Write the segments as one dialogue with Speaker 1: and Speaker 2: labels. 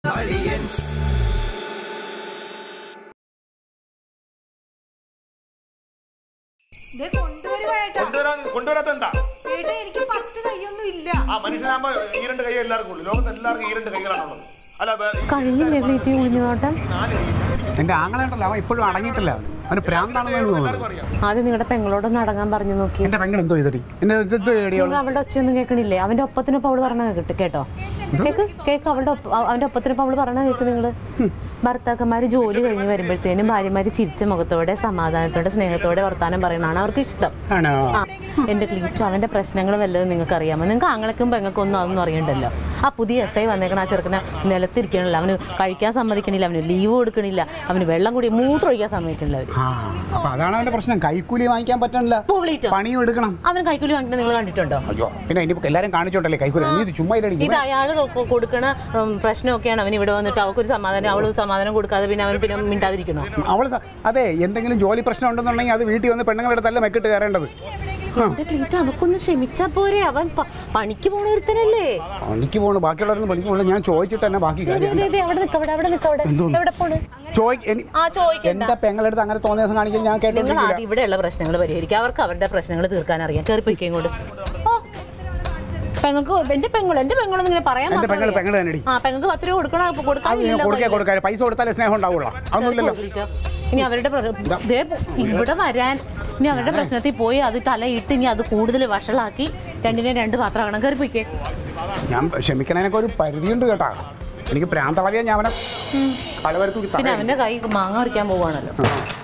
Speaker 1: ദേ കൊണ്ടുവരുവാ ഏട്ടാ.
Speaker 2: കൊണ്ടുവരാൻ കൊണ്ടുവരാത്ത എന്താ
Speaker 1: ഏട്ടാ എനിക്ക് പത്ത് കൈയൊന്നും ഇല്ല
Speaker 2: ആ മനുഷ്യനാകുമ്പോ ഈ രണ്ട് കൈ എല്ലാവർക്കും ഉള്ളു ലോകത്ത് എല്ലാവർക്കും ഈ രണ്ട് കൈകളാണുള്ളത് അല്ല വേ- ഈ
Speaker 3: കഴിഞ്ഞില്ലേ പ്രീതി ഉഴിഞ്ഞുനോട്ടം
Speaker 2: ഈ നാല് കൈ
Speaker 4: എന്റെ ആങ്ങളുണ്ടല്ലോ അവൻ ഇപ്പോഴും അടങ്ങിയിട്ടില്ല അവന്. അവന് പ്രാന്താണെന്ന് എനിക്ക്
Speaker 2: എല്ലാവർക്കും
Speaker 4: തോന്നുന്നു
Speaker 2: അറിയാം
Speaker 3: ആദ്യം നിങ്ങളുടെ പെങ്ങളോടൊന്ന് അടങ്ങാൻ പറഞ്ഞു നോക്കി
Speaker 4: എന്റെ പെങ്ങൾ എന്തോ ചെയ്തടി എന്റെ ഇത് ഇത് എടിയോള്
Speaker 3: നിങ്ങൾ അവളുടെ ഒച്ചയൊന്നും കേൾക്കണില്ലേ അവന്റെ ഒപ്പത്തിനൊപ്പം അവള് പറഞ്ഞ കേട്ട് കേട്ടോ കേക്ക് കേക്ക് അവളുടെ ഒപ്പ- അവ- അവന്റെ ഒപ്പത്തിനൊപ്പം അവള് പറഞ്ഞ കേക്ക് നിങ്ങള് ഭർത്താക്കന്മാര് ജോലി കഴിഞ്ഞ് വരുമ്പോഴത്തേനും ഭാര്യമാര് ചിരിച്ച മുഖത്തോടെ സമാധാനത്തോടെ സ്നേഹത്തോടെ വർത്താനം പറയണതാണ് അവർക്ക് ഇഷ്ടം
Speaker 4: ആണോ
Speaker 3: ആ എന്റെ ക്ലീറ്റോ അവന്റെ പ്രശ്നങ്ങൾ വല്ലതും നിങ്ങൾക്ക് അറിയാമോ നിങ്ങൾക്ക് ആങ്ങളക്കും പെങ്ങൾക്കൊന്നും അതൊന്നും അറിയണ്ടല്ലോ ആ പുതിയ എസ് ഐ വന്നേക്കണ ആ ചെറുക്കനെ നിലത്തിരിക്കണില്ല അവന് കഴിക്കാൻ സമ്മതിക്കണില്ല അവന് ലീവ് കൊടുക്കണില്ല അവന് വെള്ളം കൂടി മൂത്രം ഒഴിക്കാൻ സമ്മതിക്കണില്ല അവര്
Speaker 4: ആ അപ്പൊ അതാണ് അവന്റെ പ്രശ്നം കൈക്കൂലി വാങ്ങിക്കാൻ പറ്റണില്ല
Speaker 3: പോ ക്ലീറ്റോ
Speaker 4: പണിയും എടുക്കണം
Speaker 3: അവന് കൈക്കൂലി വാങ്ങിക്കുന്നത് നിങ്ങൾ കണ്ടിട്ടുണ്ടോ
Speaker 4: അയ്യോ പിന്നെ ഇനിയിപ്പോ എല്ലാരും കാണിച്ചോണ്ടല്ലേ കൈക്കൂലി നീ ഇത് ചുമ്മാ ഇല്ലടി
Speaker 3: ഇത് അയാൾ കൊടുക്കണ ഉം, പ്രശ്നമൊക്കെയാണ് അവൻ ഇവിടെ വന്നിട്ട് അവൾക്കൊരു സമാധാനം അവള് സമാധാനം കൊടുക്കാതെ പിന്നെ അവൻ പിന്നെ മിണ്ടാതിരിക്കണോ
Speaker 4: അവള് സ- അതെ എന്തെങ്കിലും ജോലി പ്രശ്നം ഉണ്ടെന്നുണ്ടെങ്കിൽ അത് വീട്ടിൽ വന്ന് പെണ്ണുങ്ങളുടെ അടുത്തല്ല മെക്കിട്ട് കയറേണ്ടത്
Speaker 3: എന്റെ ക്ലീറ്റോ അവക്കൊന്ന് ക്ഷമിച്ചാ പോരെ അവൻ പ- പണിക്ക് പോണ ഒരുത്തനല്ലേ
Speaker 4: പണിക്ക് പോണു ബാക്കിയുള്ളവരൊന്നും പണിക്ക് പോകണം ഞാൻ ചോദിച്ചിട്ട് തന്നെ ബാക്കി
Speaker 3: ദേ,
Speaker 4: കാര്യം
Speaker 3: ദേ, ദേ, അവിടെ നിക്ക അവിടെ അവിടെ നിക്ക അവിടെ
Speaker 4: എന്തോന്ന്?
Speaker 3: എവിടെ പോണ്
Speaker 4: ചോദി എനി-
Speaker 3: ആ ചോദിക്കണ്ട
Speaker 4: എന്റെ പെങ്ങളെടുത്ത് അങ്ങനെ തോന്നിയ ദിവസം കാണിക്കാൻ ഞാൻ
Speaker 3: നിങ്ങൾ
Speaker 4: കേട്ടോണ്ടിരിക്കില്ല
Speaker 3: ആദ്യം ഇവിടെയുള്ള പ്രശ്നങ്ങൾ പരിഹരിക്കുക അവർക്ക് അവരുടെ പ്രശ്നങ്ങൾ തീർക്കാൻ അറിയാം കയറി പൊയ്ക്കേ ഇങ്ങോട്ട് ഓ പെങ്ങൾക്ക് എന്റെ പെങ്ങൾ എന്റെ പെങ്ങളൊന്നും ഇങ്ങനെ പറയാൻ
Speaker 4: എന്റെ
Speaker 3: മാത്രം
Speaker 4: പെങ്ങള്
Speaker 3: അറിയാം.
Speaker 4: പെങ്ങള് തന്നെടി.
Speaker 3: ആ പെങ്ങൾക്ക് പത്ത് രൂപ കൊടുക്കണോ
Speaker 4: അത് ഞാൻ
Speaker 3: കൊടുക്കാനില്ലല്ലോ
Speaker 4: കൊടുക്കാൻ
Speaker 3: കയ്യില്.
Speaker 4: കൊടുക്കാൻ പൈസ കൊടുത്താലേ സ്നേഹം ഉണ്ടാവുള്ളൂ അതൊന്നുമില്ലല്ലോ
Speaker 3: ഗ്ലിറ്റോ. ഇനി അവരുടെ പ്ര- ദേ പോ- ഇവിടെ വരാൻ ഇനി അവരുടെ പ്രശ്നത്തിൽ പോയി അത് തലയിട്ട് ഇനി അത് കൂടുതൽ വഷളാക്കി രണ്ടിനെ രണ്ട് പാത്രം ആകണം കയറി പൊയ്ക്കേ
Speaker 4: ഞാൻ ക്ഷമിക്കണതിനൊക്കെ ഒരു പരിധിയുണ്ട് കേട്ടാ എനിക്ക് പ്രാന്തളവിയാ ഞാൻ അവനെ പലവരത്തു
Speaker 3: പിന്നെ അവന്റെ കൈ മാങ്ങ പറിക്കാൻ പോവാണല്ലോ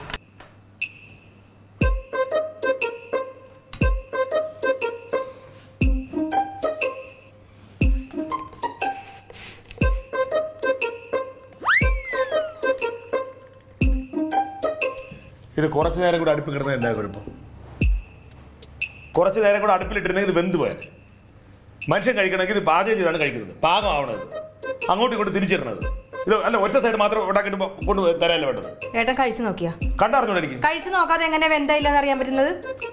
Speaker 2: ഇത് കുറച്ച് നേരം കൂടെ അടുപ്പിൽ കിടന്നത് എന്താ കുഴപ്പം കുറച്ച് നേരം കൂടെ അടുപ്പിലിട്ടിരുന്നെങ്കിൽ ഇത് വെന്ത് പോയാൽ മനുഷ്യൻ കഴിക്കണമെങ്കിൽ ഇത് പാചകം ചെയ്താണ് കഴിക്കുന്നത് പാകമാവണത് അങ്ങോട്ടും ഇങ്ങോട്ടും തിരിച്ചിടണത് ഇത് അല്ല ഒറ്റ സൈഡ് മാത്രം ഉണ്ടാക്കിയിട്ട് കൊണ്ട് തരാനല്ലേ വേണ്ടത്
Speaker 1: ഏട്ടൻ കഴിച്ചു നോക്കിയാ
Speaker 2: കണ്ടറിഞ്ഞോടെ എനിക്ക്
Speaker 1: കഴിച്ചു നോക്കാതെ എങ്ങനെ വെന്തയില്ലെന്ന് അറിയാൻ പറ്റുന്നത്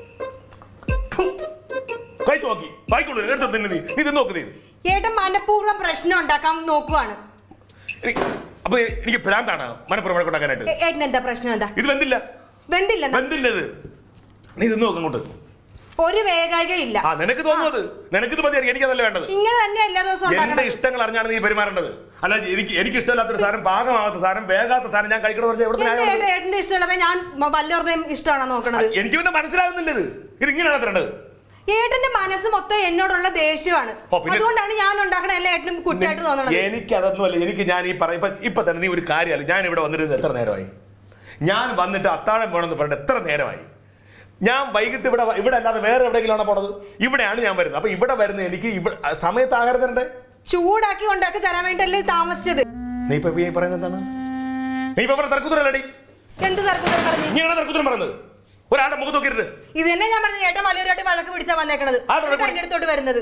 Speaker 2: കഴിച്ചു നോക്കി വായിക്കൊള്ളു എടുത്ത് തിന്നു നീ നീ തിന്ന് നോക്ക് നീ
Speaker 1: ഏട്ടൻ മനഃപൂർവ്വം പ്രശ്നം ഉണ്ടാക്കാൻ നോക്കുവാണ്
Speaker 2: എനിക്ക് അപ്പൊ എനിക്ക് ഭ്രാന്താണ് മനപ്പുറം വഴക്കുണ്ടാക്കാനായിട്ട്
Speaker 1: ഏ- ഏട്ടൻ എന്താ പ്രശ്നം എന്താ
Speaker 2: ഇത് വെന്തില്ല
Speaker 1: വെന്തില്ല
Speaker 2: വെന്തില്ല ഇത് നീ തിന്ന് നോക്ക് അങ്ങോട്ട്
Speaker 1: ഒരു വേഗതയില്ല
Speaker 2: ആ നിനക്ക് തോന്നുന്നത് നിനക്കിത് മതി എനിക്കതല്ല വേണ്ടത്
Speaker 1: ഇങ്ങനെ തന്നെ എല്ലാ ദിവസവും
Speaker 2: എന്റെ
Speaker 1: ഉണ്ടാക്കണം
Speaker 2: ഇഷ്ടങ്ങൾ അറിഞ്ഞാണ് നീ പെരുമാറേണ്ടത് അല്ല എനിക്ക് എനിക്ക് ഇഷ്ടമില്ലാത്തൊരു സാധനം പാകമാകാത്ത സാധനം വേഗാത്ത സാധനം ഞാൻ കഴിക്കണ പറഞ്ഞാൽ എവിടെ
Speaker 1: എന്റെ ഏട്ടൻ ഏട്ടന്റെ ഇഷ്ടമല്ലാതെ ഞാൻ മ- വല്ലവരുടെയും ഇഷ്ടമാണോ നോക്കണത്
Speaker 2: എനിക്ക് പിന്നെ മനസ്സിലാകുന്നില്ല ഇത് ഇത് ഇങ്ങനെയാണ് തരേണ്ടത്
Speaker 1: ഏട്ടന്റെ മനസ്സ് മൊത്തം എന്നോടുള്ള ദേഷ്യമാണ്
Speaker 2: ഓ, പിന്നെ-
Speaker 1: അതുകൊണ്ടാണ് ഞാൻ ഉണ്ടാക്കണ എല്ലാ ഏട്ടനും കുറ്റമായിട്ട് തോന്നണത്
Speaker 2: എനിക്ക് അതൊന്നുമല്ല എനിക്ക് ഞാൻ ഈ പറ ഇപ്പൊ ഇപ്പൊ തന്നെ നീ ഒരു കാര്യമല്ല ഞാൻ ഇവിടെ വന്നിരുന്നത് എത്ര നേരമായി ഞാൻ വന്നിട്ട് അത്താഴം വേണമെന്ന് പറഞ്ഞിട്ട് എത്ര നേരമായി ഞാൻ വൈകിട്ട് ഇവിടെ വ- ഇവിടെ അല്ലാതെ വേറെ എവിടെയെങ്കിലാണ് പോണത് ഇവിടെയാണ് ഞാൻ വരുന്നത് അപ്പൊ ഇവിടെ വരുന്നത് എനിക്ക് ഇവിടെ ആ സമയത്ത് ആഹാരം തരണ്ടേ
Speaker 1: ചൂടാക്കി ഉണ്ടാക്കി തരാൻ വേണ്ടിയല്ലേ താമസിച്ചത്
Speaker 2: നീ ഇപ്പൊ ഈ പറയുന്നത് എന്താണ് നീ ഇപ്പൊ പറഞ്ഞ തർക്കുത്തരല്ലടി
Speaker 1: എന്ത് തർക്കത്തിൽ പറഞ്ഞു
Speaker 2: നീയാണ് തർക്കുത്തരം പറഞ്ഞത് ഒരാളുടെ മുഖത്ത് നോക്കിയിട്ട്
Speaker 1: ഇത് തന്നെ ഞാൻ പറഞ്ഞത് ഏട്ടൻ മലയോരാട്ടി വഴക്ക് പിടിച്ചാ വന്നേക്കണത്
Speaker 2: ആ, വഴക്ക്
Speaker 1: എന്നിട്ട് അതിന്റെ അടുത്തോട്ട് വരുന്നത്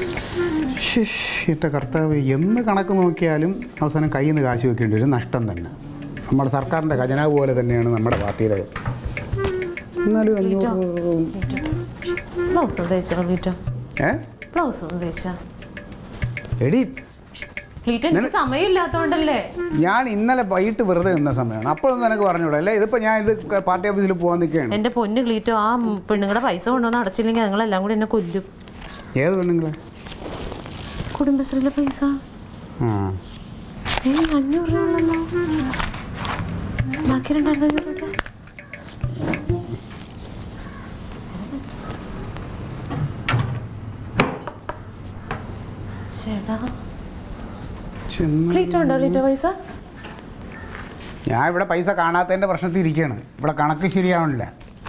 Speaker 4: എന്റെ കർത്താവ് എന്ന് കണക്ക് നോക്കിയാലും അവസാനം കയ്യിൽ നിന്ന് കാശ് വെക്കേണ്ടി വരും നഷ്ടം തന്നെ നമ്മുടെ സർക്കാരിന്റെ ഖജനാവ് പോലെ തന്നെയാണ് നമ്മുടെ പാർട്ടിയുടെ എന്നാലും അഞ്ഞൂറ്
Speaker 3: ബ്ലൗസ് ഒന്ന് തയ്ച്ചാ ക്ലീറ്റോ
Speaker 4: ഏ
Speaker 3: ബ്ലൗസ് ഒന്ന് തയ്ച്ചാ
Speaker 4: എടി
Speaker 3: ക്ലീറ്റോ എനിക്ക് സമയമില്ലാത്തോണ്ടല്ലേ
Speaker 4: ഞാൻ ഇന്നലെ വൈകിട്ട് വെറുതെ നിന്ന സമയമാണ് അപ്പോഴൊന്നും നിനക്ക് പറഞ്ഞൂടെ അല്ലേ ഇതിപ്പോൾ ഞാൻ ഇത് പാർട്ടി ഓഫീസിൽ പോകാൻ നിൽക്കുകയാണ്
Speaker 3: എന്റെ പൊന്ന് ക്ലീറ്റോ ആ പെണ്ണുങ്ങളുടെ പൈസ കൊണ്ടുവന്ന് അടച്ചില്ലെങ്കിൽ നിങ്ങളെല്ലാം കൂടി എന്നെ കൊല്ലും
Speaker 4: ഏത് പെണ്ണുങ്ങളെ
Speaker 3: കുടുംബശ്രീയിലെ പൈസ
Speaker 4: ആ
Speaker 3: ഏ അഞ്ഞൂറ് രൂപ ഉള്ളല്ലോ ബാക്കി രണ്ടായിരത്തി അഞ്ഞൂറ് രൂപ ചേട്ടാ
Speaker 4: ചെന്ന്
Speaker 3: ക്ലീറ്റോ ഉണ്ടോ ക്ലീറ്റോ പൈസ
Speaker 4: ഞാൻ ഇവിടെ പൈസ കാണാത്തതിൻ്റെ പ്രശ്നത്തിൽ ഇരിക്കുകയാണ് ഇവിടെ കണക്ക് ശരിയാവണില്ല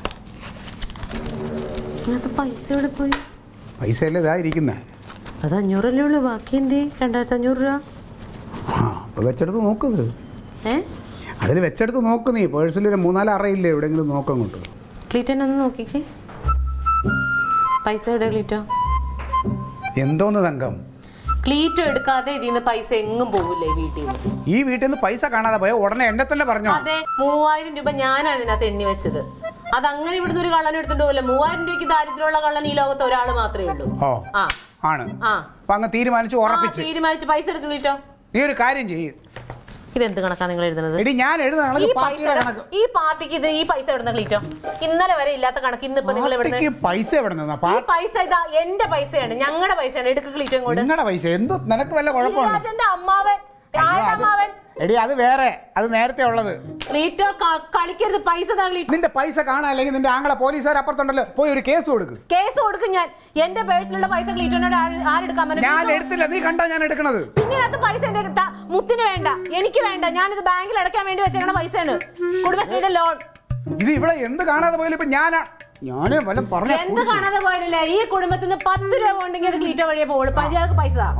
Speaker 3: ഇതിനകത്ത് പൈസ എവിടെ പോയി
Speaker 4: പൈസ അല്ലേ ഇതാ ഇരിക്കുന്നത്
Speaker 3: അത് അഞ്ഞൂറല്ലേ ഉള്ളൂ ബാക്കി എന്തി രണ്ടായിരത്തി അഞ്ഞൂറ് രൂപ
Speaker 4: ആ അപ്പോൾ വെച്ചെടുത്ത് നോക്കുന്നത്
Speaker 3: ഏ
Speaker 4: അതിൽ വെച്ചെടുത്ത് നോക്ക് നീ പേഴ്സിൽ ഒരു മൂന്നാല് അറയില്ലേ എവിടെയെങ്കിലും നോക്കാം അങ്ങോട്ട്
Speaker 3: ക്ലീറ്റൻ ഒന്ന് നോക്കിക്കേ പൈസ എവിടെ ക്ലീറ്റോ
Speaker 4: എന്തോന്ന് തങ്കം
Speaker 3: ക്ലീറ്റോ എടുക്കാതെ ഇതിൽ നിന്ന് പൈസ എങ്ങും പോകില്ലേ വീട്ടിൽ നിന്ന്
Speaker 4: ഈ വീട്ടിൽ നിന്ന് പൈസ കാണാതെ പോയ ഉടനെ എന്നെ തന്നെ പറഞ്ഞോ
Speaker 3: അതെ മൂവായിരം രൂപ ഞാനാണ് ഇതിനകത്ത് എണ്ണി വെച്ചത് അത് അങ്ങനെ ഇവിടുന്ന് ഒരു കള്ളൻ എടുത്തിട്ട് പോകില്ല മൂവായിരം രൂപയ്ക്ക് ദാരിദ്ര്യമുള്ള കള്ളൻ ഈ ലോകത്ത് ഒരാൾ മാത്രമേ ഉള്ളൂ
Speaker 4: ഓ
Speaker 3: ആ
Speaker 4: ആണ്
Speaker 3: ആ
Speaker 4: അപ്പൊ അങ്ങ് തീരുമാനിച്ചു
Speaker 3: ആ,
Speaker 4: ഉറപ്പിച്ച്
Speaker 3: തീരുമാനിച്ച് പൈസ എടുക്കും ക്ലീറ്റോ
Speaker 4: നീ ഒരു കാര്യം ചെയ്യ്
Speaker 3: ഇതെന്ത് കണക്കാ നിങ്ങൾ എഴുതുന്നത്
Speaker 4: എടി ഞാൻ എഴുതുന്ന
Speaker 3: ഈ
Speaker 4: കണക്ക്
Speaker 3: പൈസ
Speaker 4: പാർട്ടിയുടെ കണക്ക്
Speaker 3: ഈ പാർട്ടിക്ക് ഇത് ഈ പൈസ എവിടുന്ന ക്ലീറ്റോ ഇന്നലെ വരെ ഇല്ലാത്ത കണക്ക് ഇന്നിപ്പോ നിങ്ങൾ ഇവിടുന്ന്
Speaker 4: പാർട്ടിക്ക് പൈസ എവിടെ നിന്നാ
Speaker 3: ഈ പൈസ ഇതാ എന്റെ പൈസയാണ് ഞങ്ങളുടെ പൈസയാണ് എടുക്ക് ക്ലീറ്റോ ഇങ്ങോട്ട്
Speaker 4: നിങ്ങളുടെ പൈസ എന്തോ നിനക്ക് വല്ല കുഴപ്പമുണ്ടോ
Speaker 3: രാജന്റെ അമ്മാവൻ ആരുടെ അമ്മാവൻ
Speaker 4: എടി അത് വേറെ അത് നേരത്തെ ഉള്ളത്
Speaker 3: ക്ലീറ്റോ ക- കളിക്കരുത് പൈസ താ ക്ലീറ്റോ
Speaker 4: നിന്റെ പൈസ കാണാൻ അല്ലെങ്കിൽ നിന്റെ ആങ്ങളെ പോലീസുകാർ അപ്പുറത്തുണ്ടല്ലോ പോയി ഒരു കേസ് കൊടുക്ക്
Speaker 3: കേസ് കൊടുക്കും ഞാൻ എന്റെ പേഴ്സിലുള്ള പൈസ ക്ലീറ്റോനോട് ആര് ആരെടുക്കാൻ പറ്റും?
Speaker 4: ഞാൻ
Speaker 3: ക്ലീറ്റോ-
Speaker 4: എടുത്തില്ല നീ കണ്ടാ ഞാൻ എടുക്കണത്
Speaker 3: ഇങ്ങനത്തെ പൈസ എന്റെ ത- മുത്തിന് വേണ്ട എനിക്ക് വേണ്ട ഞാനിത് ബാങ്കിൽ അടയ്ക്കാൻ വേണ്ടി വെച്ചേക്കണ പൈസയാണ് കുടുംബശ്രീയുടെ ലോൺ
Speaker 4: ഇത് ഇവിടെ എന്ത് കാണാതെ പോയാലും ഇപ്പൊ ഞാനാ ഞാന് വല്ല പറഞ്ഞ
Speaker 3: എന്ത് കാണാതെ പോയാലല്ലേ ഈ കുടുംബത്തിൽ നിന്ന് പത്ത് രൂപ ഉണ്ടെങ്കിൽ അത് ക്ലീറ്റോ വഴിയെ പോകുള്ളൂ പഞ്ചായത്ത് പൈസ താ.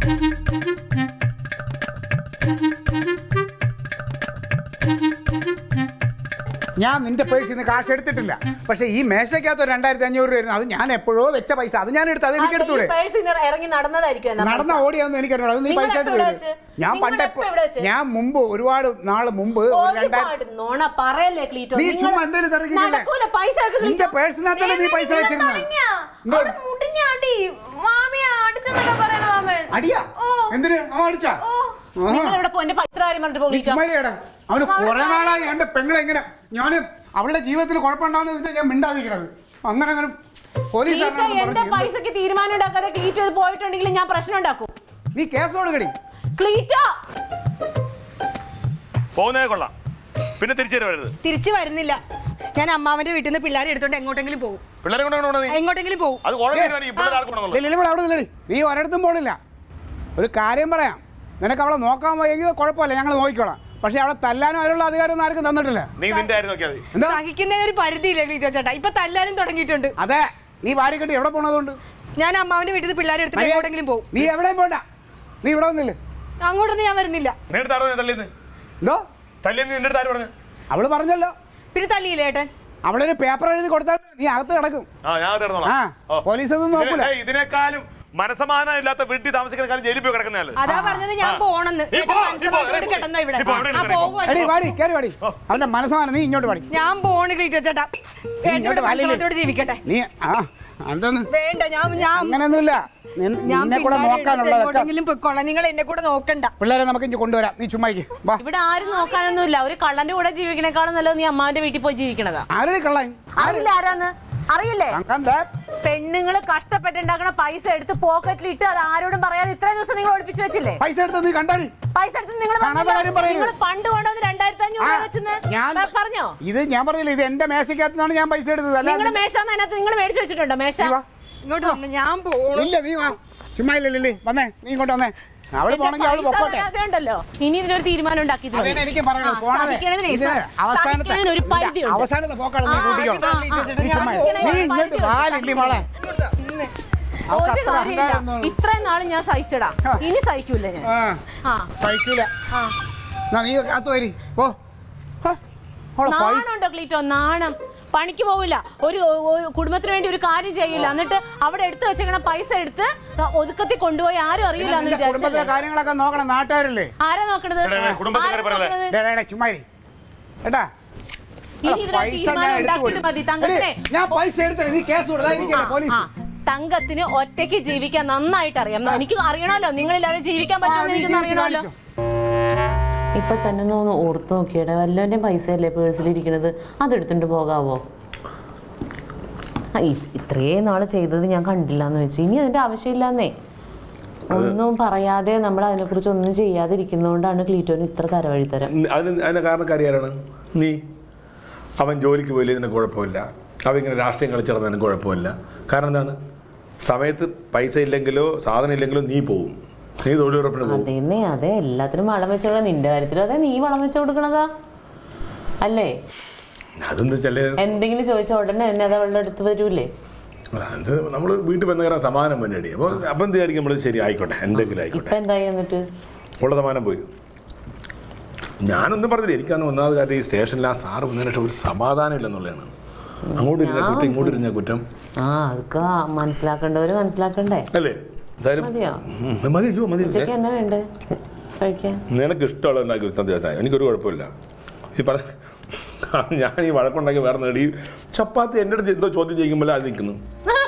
Speaker 4: ഞാൻ നിന്റെ പേഴ്സിൽ നിന്ന് കാശ് എടുത്തിട്ടില്ല പക്ഷെ ഈ മേശയ്ക്കകത്ത് ഒരു രണ്ടായിരത്തി അഞ്ഞൂറ് രൂപ അത് ഞാൻ എപ്പോഴോ വെച്ച പൈസ അത് ഞാൻ എടുത്ത് അത് എനിക്ക് എടുത്തൂടെ
Speaker 3: ഈ പേഴ്സിൽ നിന്ന് ഇറങ്ങി നടന്നതായിരിക്കും എന്നാ
Speaker 4: നടന്ന
Speaker 3: പൈസ.
Speaker 4: ഓടിയാന്ന് എനിക്കറിയാം അത് നീ
Speaker 3: നിങ്ങൾ
Speaker 4: പൈസ
Speaker 3: എപ്പോ
Speaker 4: ആയിട്ട്
Speaker 3: ഇവിടെ
Speaker 4: വരും
Speaker 3: വെച്ച്?
Speaker 4: ഞാൻ
Speaker 3: നിങ്ങൾ
Speaker 4: പണ്ട്
Speaker 3: എപ്പോ ഇവിടെ വെച്ച്?
Speaker 4: ഞാൻ മുമ്പ് ഒരുപാട് നാള് മുമ്പ് ഒരു രണ്ടായിരത്തി
Speaker 3: ഒരുപാട് നോണ പറയല്ലേ ക്ലീറ്റോ
Speaker 4: നീ
Speaker 3: നിങ്ങൾ-
Speaker 4: ചുമ്മാ എന്തേലും തിരക്കിക്കല്ലേ?
Speaker 3: നടക്കൂല പൈസ ഒക്കെ
Speaker 4: നിന്റെ
Speaker 3: ക്ലീറ്റോ.
Speaker 4: പേഴ്സിനകത്തല്ലേ നീ പൈസ വെച്ചിരുന്നത് എന്തോ?
Speaker 5: മുടിഞ്ഞാടി മാമിയെ അടിച്ചെന്നൊക്കെ പറയണ മാമൻ
Speaker 4: അടിയാ
Speaker 5: ഓ.
Speaker 4: എന്തിന് അവൻ അടിച്ചാ
Speaker 3: നിങ്ങൾ ഇവിടെ പോ എന്റെ പൈസ കാര്യം പറഞ്ഞിട്ട്
Speaker 4: നീ
Speaker 3: പോലീച്ചോ
Speaker 4: ചുമ്മാരിയടാ അവന് കുറെ നാളായി എന്റെ പെങ്ങളെ എങ്ങനെ ഞാൻ അവളുടെ ജീവിതത്തിൽ കുഴപ്പമുണ്ടാവുന്ന വെച്ചിട്ട് ഞാൻ മിണ്ടാതിരിക്കണത് അങ്ങനെ അങ്ങനെ പോലീസ്
Speaker 3: ക്ലീറ്റോ എന്റെ പൈസക്ക് തീരുമാനം ഉണ്ടാക്കാതെ ക്ലീറ്റോ ഇത് പോയിട്ടുണ്ടെങ്കിൽ ഞാൻ പ്രശ്നം ഉണ്ടാക്കും
Speaker 4: നീ കേസ് കൊടുക്കടി
Speaker 3: ക്ലീറ്റോ
Speaker 2: പോകുന്നതേ കൊള്ളാം പിന്നെ തിരിച്ചു വരരുത്
Speaker 1: തിരിച്ചു വരുന്നില്ല ഞാൻ അമ്മാവന്റെ വീട്ടിൽ നിന്ന് പിള്ളേരെ എടുത്തോണ്ട് എങ്ങോട്ടെങ്കിലും പോകും
Speaker 2: പിള്ളേരെ കൊണ്ട് കൊണ്ടുപോകണം നീ
Speaker 1: എങ്ങോട്ടെങ്കിലും പോകും
Speaker 2: അത് കോടതി തീരുമാനിക്കും പിള്ളേരെ ആൾക്ക് കൊണ്ടുപോകണം
Speaker 4: ഇല്ല, ഇല്ല, ഇവിടെ അവിടെ നില്ലടി നീ ഒരിടത്തും പോണില്ല ഒരു കാര്യം പറയാം നിനക്ക് അവളെ നോക്കാൻ വയ്യെങ്കിൽ കുഴപ്പമില്ല ഞങ്ങൾ നോക്കിക്കോളാം പക്ഷെ അവളെ തല്ലാനും അതിനുള്ള അധികാരം ഒന്നും ആർക്കും തന്നിട്ടില്ല
Speaker 2: നീ നിന്റെ കാര്യം നോക്കിയാൽ മതി
Speaker 4: എന്താ
Speaker 1: സഹിക്കുന്ന ഒരു പരിധിയില്ല ക്ലീറ്റോ ചേട്ടാ ഇപ്പൊ തല്ലാനും തുടങ്ങിയിട്ടുണ്ട്
Speaker 4: അതെ നീ വാരി കെട്ടി എവിടെ പോണതുകൊണ്ട്
Speaker 1: ഞാൻ അമ്മാവന്റെ വീട്ടിൽ നിന്ന് പിള്ളേരെ എടുത്തിട്ട് എങ്ങോട്ടെങ്കിലും പോകും
Speaker 4: നീ എവിടെയും പോണ്ട നീ ഇവിടെ വന്നില്ലേ
Speaker 1: അങ്ങോട്ടൊന്നും ഞാൻ വരുന്നില്ല
Speaker 2: നിന്റെ താരോ തള്ളിയെന്ന്
Speaker 4: എന്തോ
Speaker 2: തള്ളിയെന്ന് നിന്റെ താരം പറഞ്ഞു
Speaker 4: അവള് പറഞ്ഞല്ലോ
Speaker 1: പിന്നെ തല്ലിയില്ലേ ഏട്ടൻ
Speaker 4: അവളൊരു പേപ്പർ എഴുതി കൊടുത്താൽ നീ അകത്ത് കിടക്കും
Speaker 2: ആ ഞാൻ
Speaker 4: ആ
Speaker 2: തീർന്നോളാം
Speaker 4: പോലീസ് ഒന്നും നോക്കൂല
Speaker 2: ഇതിനെ- ഏയ്, ഇതിനെക്കാളും മനസമാധാനം ഇല്ലാത്ത വീട്ടിൽ താമസിക്കുന്ന കാലം ജയിലിൽ പോയി കിടക്കുന്നതല്ലേ
Speaker 1: അതാ പറഞ്ഞത് ഞാൻ പോണെന്ന്
Speaker 2: നീ
Speaker 1: ഏട്ടൻ
Speaker 2: പോ, നീ പോ,
Speaker 1: മനസ്സമാധാനത്തോടെ
Speaker 2: നീ പോ.
Speaker 1: കിടന്നാ ഇവിടെ
Speaker 2: നീ പോ, ഇവിടെ
Speaker 1: ആ
Speaker 2: ഇരുന്ന്
Speaker 1: പോകുവാ
Speaker 4: എടി വാടി കയറി വാടി അവന്റെ മനസ്സമാനം നീ ഇങ്ങോട്ട് വാടി
Speaker 1: ഞാൻ പോണ് ക്ലീറ്റോ ചേട്ടാ ഏട്ടൻ
Speaker 4: ഇങ്ങോട്ട് വാ, ലില്ലി.
Speaker 1: മനസ്സമാധാനത്തോടെ ജീവിക്കട്ടെ
Speaker 4: നീ ആ എന്തോന്ന്
Speaker 1: വേണ്ട ഞാൻ ഞാൻ
Speaker 4: അങ്ങനെയൊന്നുമില്ല നിൻ-
Speaker 1: ഞാൻ
Speaker 4: നിന്നെ കൂടെ
Speaker 1: പിള്ളേരെ എടുത്തിട്ട്
Speaker 4: നോക്കാനുള്ളതൊക്കെ
Speaker 1: എങ്ങോട്ടെങ്കിലും പൊയ്ക്കോളാം നിങ്ങൾ എന്നെ കൂടെ നോക്കണ്ട
Speaker 4: പിള്ളേരെ നമുക്ക് ഇനി കൊണ്ടുവരാം നീ ചുമ്മാക്ക് വാ
Speaker 3: ഇവിടെ ആരും നോക്കാനൊന്നുമില്ല ഒരു കള്ളന്റെ കൂടെ ജീവിക്കണേക്കാളും നല്ലത് നീ അമ്മാവിന്റെ വീട്ടിൽ പോയി ജീവിക്കണതാ
Speaker 4: ആരുടെ കള്ളൻ
Speaker 3: അറിയില്ല ആരാന്ന് അറിയില്ലേ പെണ്ണുങ്ങള് കഷ്ടപ്പെട്ടുണ്ടാക്കണ പൈസ എടുത്ത് പോക്കറ്റിലിട്ട് അത് ആരോടും പറയാതെ ഇത്രയും ദിവസം നിങ്ങൾ ഒളിപ്പിച്ചു വെച്ചില്ലേ
Speaker 4: പൈസ എടുത്ത് നീ കണ്ടാടി
Speaker 3: പൈസ എടുത്ത് നിങ്ങൾ
Speaker 4: കാണാത്ത കാര്യം പറയരുത്.
Speaker 3: നിങ്ങൾ പണ്ട് കൊണ്ടുവന്ന് രണ്ടായിരത്തി അഞ്ഞൂറ്
Speaker 4: ആ,
Speaker 3: രൂപ വെച്ചെന്ന്
Speaker 4: ഞാൻ
Speaker 3: പ- പറഞ്ഞോ
Speaker 4: ഇത് ഞാൻ പറഞ്ഞില്ല ഇത് എന്റെ മേശക്കകത്തുനിന്നാണ് ഞാൻ പൈസ എടുത്തത് അല്ല
Speaker 3: നിങ്ങളുടെ മേശ അതിനകത്ത് നിങ്ങൾ മേടിച്ചു വെച്ചിട്ടുണ്ടോ മേശ
Speaker 4: നീ വാ.
Speaker 1: ഇങ്ങോട്ട് വന്ന് ഞാൻ പോണു
Speaker 4: ഇല്ല നീ വാ ചുമ്മാ ഇല്ല ലില്ലി വന്നേ നീ ഇങ്ങോട്ട് വന്നേ അവള്
Speaker 3: എന്റെ
Speaker 4: പോണെങ്കിൽ അവള്
Speaker 3: പൈസ
Speaker 4: പൊക്കോട്ടെ
Speaker 3: അതിനകത്ത് ഉണ്ടല്ലോ ഇനി ഇതിനൊരു തീരുമാനം ഉണ്ടാക്കിയിട്ട് മതി.
Speaker 4: അതന്നെ എനിക്ക് പറയണത്
Speaker 3: ആ,
Speaker 4: പോണതേ
Speaker 3: സഹിക്കണതിനെ
Speaker 4: ഇത്
Speaker 3: സ-
Speaker 4: അവസാനത്തെ
Speaker 3: സഹിക്കണതിന് ഒരു പരിധിയുണ്ട്.
Speaker 4: ഇല്ല, അവസാനത്തെ പോക്കാണ് നീ
Speaker 3: ആ,
Speaker 4: കൂട്ടിക്കോ
Speaker 3: ആ, ആ,
Speaker 4: നീ
Speaker 3: ഞാൻ
Speaker 4: ചുമ്മാ ഇരി.
Speaker 3: സഹിക്കണതിന്
Speaker 4: നീ
Speaker 3: ഒരു
Speaker 4: ഇങ്ങോട്ട്
Speaker 3: പരിധിയുണ്ട്.
Speaker 4: വാ ലില്ലി മോളെ അവൾക്ക്
Speaker 3: ഒരു
Speaker 4: അത്ര
Speaker 3: കാര്യമില്ല
Speaker 4: അഹങ്കാരമൊന്നും
Speaker 3: ഇത്രയും നാളും ഞാൻ സഹിച്ചടാ
Speaker 4: ആ.
Speaker 3: ഇനി സഹിക്കൂല ഞാൻ
Speaker 4: ആ
Speaker 3: ആ
Speaker 4: സഹിക്കൂല
Speaker 3: ആ
Speaker 4: എന്നാ നീ അകത്ത് വരി പോ ഹ, അവളെ പൈസ
Speaker 3: നാണുണ്ടോ ക്ലീറ്റോ നാണം പണിക്ക് പോവില്ല ഒരു ഒരു കുടുംബത്തിന് വേണ്ടി ഒരു കാര്യം ചെയ്യില്ല എന്നിട്ട് അവിടെ എടുത്തു വെച്ചേക്കണ പൈസ എടുത്ത് ഒതുക്കത്തിൽ കൊണ്ടുപോയി ആരും അറിയില്ല എന്ന്
Speaker 4: നിന്റെ കുടുംബത്തിലെ
Speaker 3: വിചാരിച്ചല്ലേ
Speaker 4: കാര്യങ്ങളൊക്കെ നോക്കണം നാട്ടുകാരല്ലേ
Speaker 3: ആരാ നോക്കണത്
Speaker 2: എടാ, എടാ, കുടുംബത്തിൽ
Speaker 3: ആരാ
Speaker 2: കയറി പറയല്ലേ?
Speaker 3: നോക്കണത്?
Speaker 4: ഡേ, ഡേ, ഡേ, ചുമ്മാ ഇരി. ഏട്ടാ
Speaker 3: ഇനി
Speaker 4: എടാ,
Speaker 3: ഇതിനൊരു
Speaker 4: പൈസ
Speaker 3: തീരുമാനം
Speaker 4: ഞാൻ എടുത്തു
Speaker 3: ഉണ്ടാക്കിയിട്ട് മതി
Speaker 4: കൊടുക്കും.
Speaker 3: തങ്കത്തിനെ
Speaker 4: എടീ, ഞാൻ പൈസ എടുത്തില്ല നീ കേസ് കൊടുത്തായിരിക്കല്ലേ
Speaker 3: ആ,
Speaker 4: പോലീസ്
Speaker 3: ആ. തങ്കത്തിന് ഒറ്റയ്ക്ക് ജീവിക്കാൻ നന്നായിട്ട് അറിയാം എനിക്ക് അറിയണമല്ലോ നിങ്ങളില്ലാതെ ജീവിക്കാൻ
Speaker 4: ആ,
Speaker 3: പറ്റുമെന്ന്
Speaker 4: നീ
Speaker 3: എനിക്കൊന്നും
Speaker 4: ജീവിച്ച്
Speaker 3: അറിയണമല്ലോ
Speaker 4: കാണിച്ചോ.
Speaker 3: ഇപ്പൊ തന്നെ ഒന്ന് ഓർത്ത് നോക്കിയടെ വല്ലവന്റെ പൈസ അല്ലേ പേഴ്സിലിരിക്കണത് അതെടുത്തിട്ട് പോകാവോ ആ, ഇ- ഇത്രയും നാള് ചെയ്തത് ഞാൻ കണ്ടില്ല എന്ന് വെച്ച് ഇനി അതിന്റെ ആവശ്യമില്ലെന്നേ ഒന്നും പറയാതെ നമ്മൾ അതിനെക്കുറിച്ച് ഒന്നും ചെയ്യാതിരിക്കുന്നതുകൊണ്ടാണ് ക്ലീറ്റോന് ഇത്ര തരവഴിത്തരം
Speaker 2: അതിന് അതിൻ്റെ കാരണക്കാരി ആരാണ് നീ അവൻ ജോലിക്ക് പോയില്ലേ ഇതിന് കുഴപ്പമില്ല അവൻ ഇങ്ങനെ രാഷ്ട്രീയം കളിച്ചിടന്നതിന് കുഴപ്പമില്ല കാരണം എന്താണ് സമയത്ത് പൈസ ഇല്ലെങ്കിലോ സാധനം ഇല്ലെങ്കിലോ നീ പോവും നീ തൊഴിലുറപ്പിന് പോകും
Speaker 3: അതേന്നേ അതെ എല്ലാത്തിനും വളം വെച്ച് കൊടുക്കണം നിന്റെ കാര്യത്തിലും അതെ നീ വളം വെച്ച് കൊടുക്കണതാ അല്ലേ
Speaker 2: അതെന്താ ചില
Speaker 3: എന്തെങ്കിലും ചോദിച്ച ഉടനെ തന്നെ അത് അവളുടെ അടുത്ത് വരൂലേ
Speaker 2: അത് നമ്മൾ വീട്ടിൽ വന്ന കാരണം സമാധാനം വേണ്ടി അപ്പോൾ അപ്പം എന്ത് വിചാരിക്കും നമ്മൾ ശരി ആയിക്കോട്ടെ എന്തെങ്കിലും
Speaker 3: ഇപ്പൊ
Speaker 2: ആയിക്കോട്ടെ
Speaker 3: എന്തായി എന്നിട്ട്
Speaker 2: ഉള്ള സമാധാനം പോയി ഞാനൊന്നും പറഞ്ഞില്ല എനിക്കാണ് ഒന്നാമത് കാര്യം ഈ സ്റ്റേഷനിൽ ആ സാറ് വന്നതിന് ശേഷം ഒരു സമാധാനം ഇല്ലെന്നുള്ളതാണ് അങ്ങോട്ട് ഇരുന്ന കുറ്റം ഇങ്ങോട്ട് ഇരുന്ന കുറ്റം
Speaker 3: ആ അതൊക്കെ മനസ്സിലാക്കേണ്ടവര് മനസ്സിലാക്കണ്ടേ
Speaker 2: അല്ലേ എന്തായാലും
Speaker 3: മതിയോ
Speaker 2: ഉം, മതി അയ്യോ മതി
Speaker 3: ഉച്ചയ്ക്ക് എന്നാ വേണ്ടേ കഴിക്കാൻ
Speaker 2: നിനക്ക് ഇഷ്ടമുള്ള ഉണ്ടാക്കി സന്ദേശം എനിക്കൊരു കുഴപ്പമില്ല ഈ പറ ഞാൻ ഈ വഴക്കുണ്ടാക്കി വേറെ നേടി ചപ്പാത്തി എൻ്റെ അടുത്ത് എന്തോ ചോദ്യം ചോദിക്കുമ്പോൾ അത് നിൽക്കുന്നു